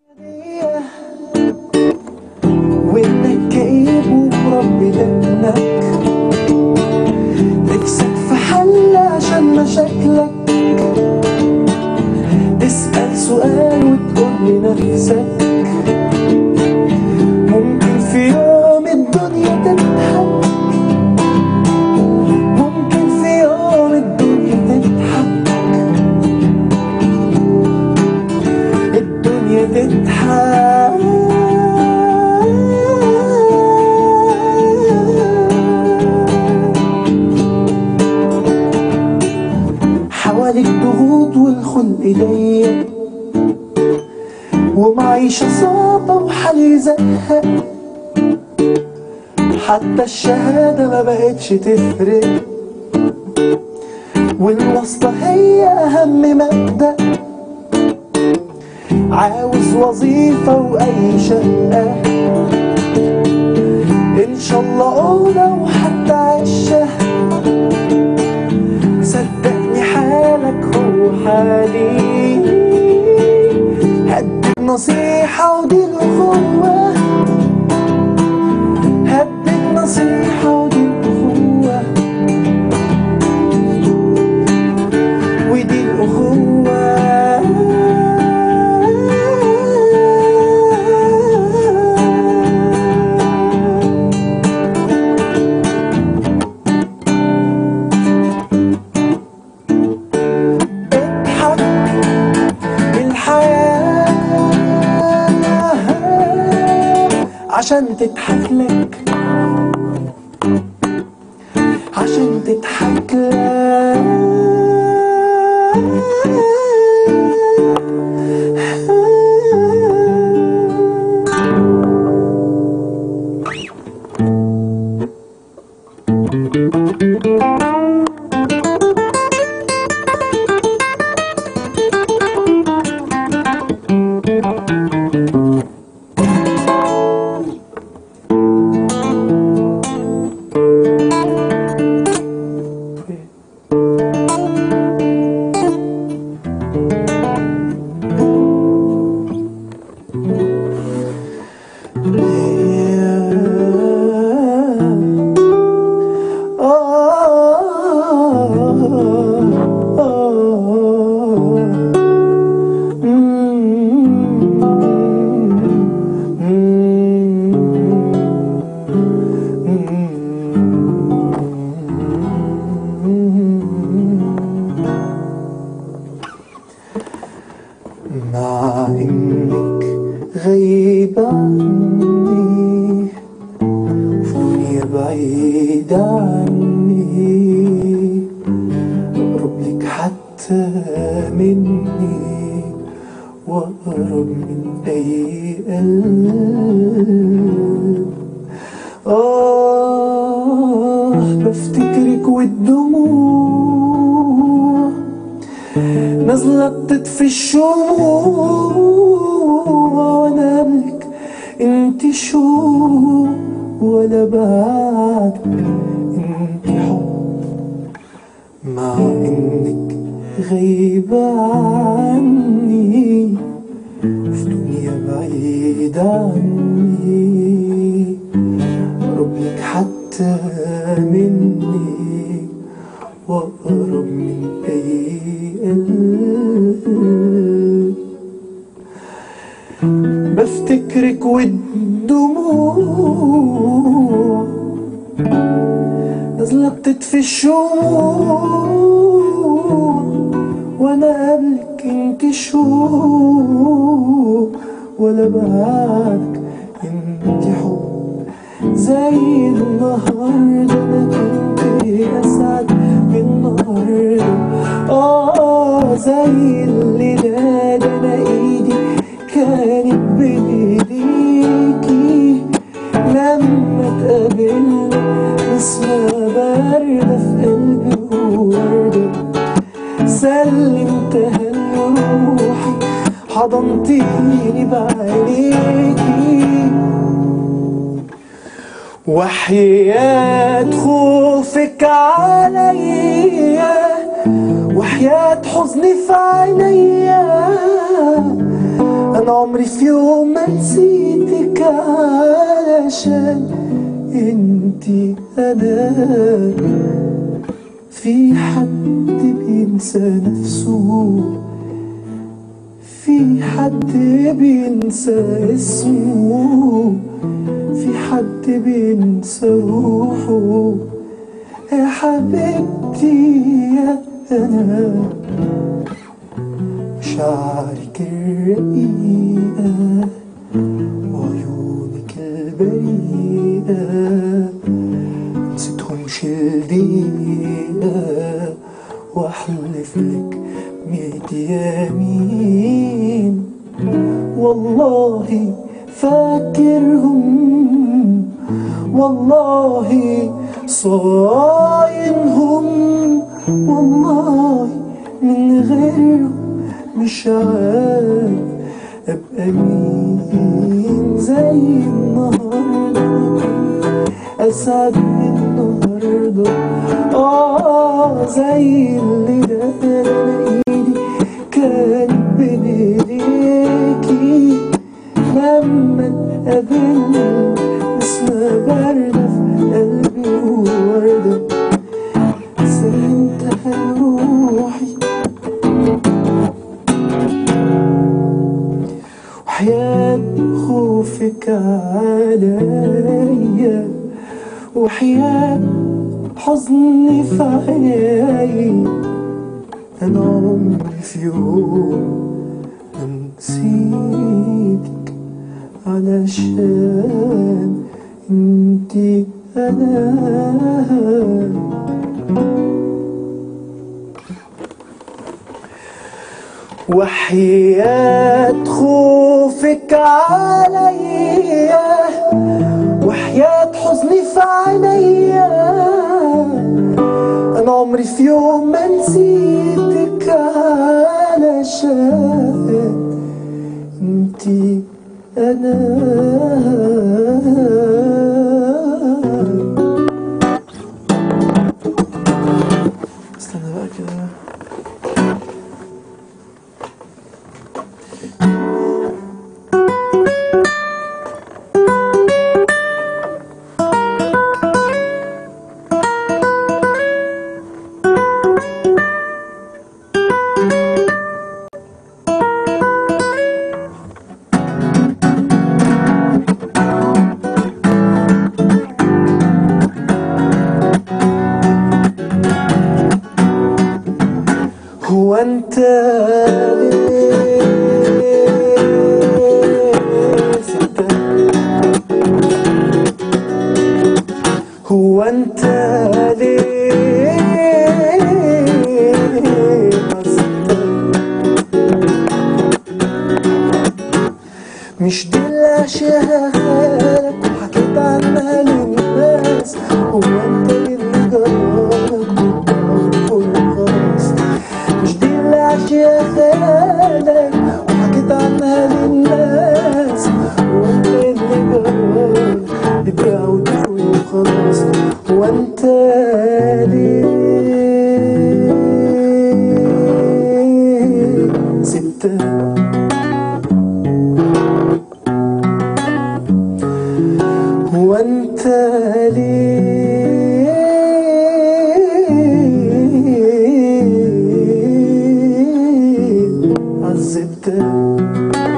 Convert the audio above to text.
وانك كئيب ومربي دقنك نفسك في حل عشان مشاكلك تسأل سؤال وتقول لنفسك ممكن في يوم الدنيا تضحك ممكن في يوم الدنيا تضحك الدنيا تضحك حواليك ضغوط والخلق ضيق ومعيشة صعبة وحالي زهق حتى الشهادة ما بقتش تفرق والواسطة هي أهم مبدأ عاوز وظيفة وأي شقة إن شاء الله أوضة وحتى عشة صدقني حالك هو حالي هدي النصيحة ودي الأخوة هدي النصيحة ودي الأخوة ودي الأخوة اضحك الحياة عشان تضحك لك عشان تضحك لك مع انك غايبة عني وهي بعيدة عني أقرب لك حتى مني وأقرب من أي قلب آه بفتكرك والدموع نازلة تطفي الشموع وانا قبلك انت شو ولا بعد انت حب مع انك غايبة عني في دنيا بعيدة عني أقرب لك حتى مني وأقرب من أي قلب بفتكرك والدموع نازلة بتطفي الشموع وانا قبلك انت شو ولا بعدك انت حب زي النهارده انا كنت اسعد من النهارده اه زي الليله ده انا ايدي كانت بايديكي لما اتقابلنا نسمة باردة في قلبي ووردة سلمتها لروحي حضنتيني بعينيكي وحياة خوفك عليا وحياة حزني في عينيا انا عمري في يوم نسيتك علشان انتي انا في حد بينسى نفسه في حد بينسى اسمه في حد بينسى روحه يا حبيبتي يا انا مشاعرك الرقيقة وعيونك البريئة نسيتهمش الدقيقة واحلف لك ميت يمين والله فاكرهم والله صاينهم والله من غيرهم مش عارف ابقى مين زي النهارده اسعد من النهارده اه زي اللي ده ايدي كان بين ايديكي لما اتقابلنا نسمة باردة في قلبي ووردة سلمتها لروحي وحياة خوفك عليا وحياة حزني في عيني أنا عمري في يوم ما نسيتك علشان انتي أنا وحياة خوفك عليا وحياة حزني في عينيا أنا عمري في يوم ما نسيتك علشان انتي أنا استنى بقى كده هو انت ليه سبتك؟ هو انت ليه عزتك؟ مش دي اللي عشقها لك وحكيت عنها للناس هو انت اللي جرالك وكله خلاص مش دي اللي عشقها لك وحكيت عنها للناس هو انت اللي جرالك بيبيع وتقول وخلاص هو انت ليه سبتها هو انت ليه عذبتك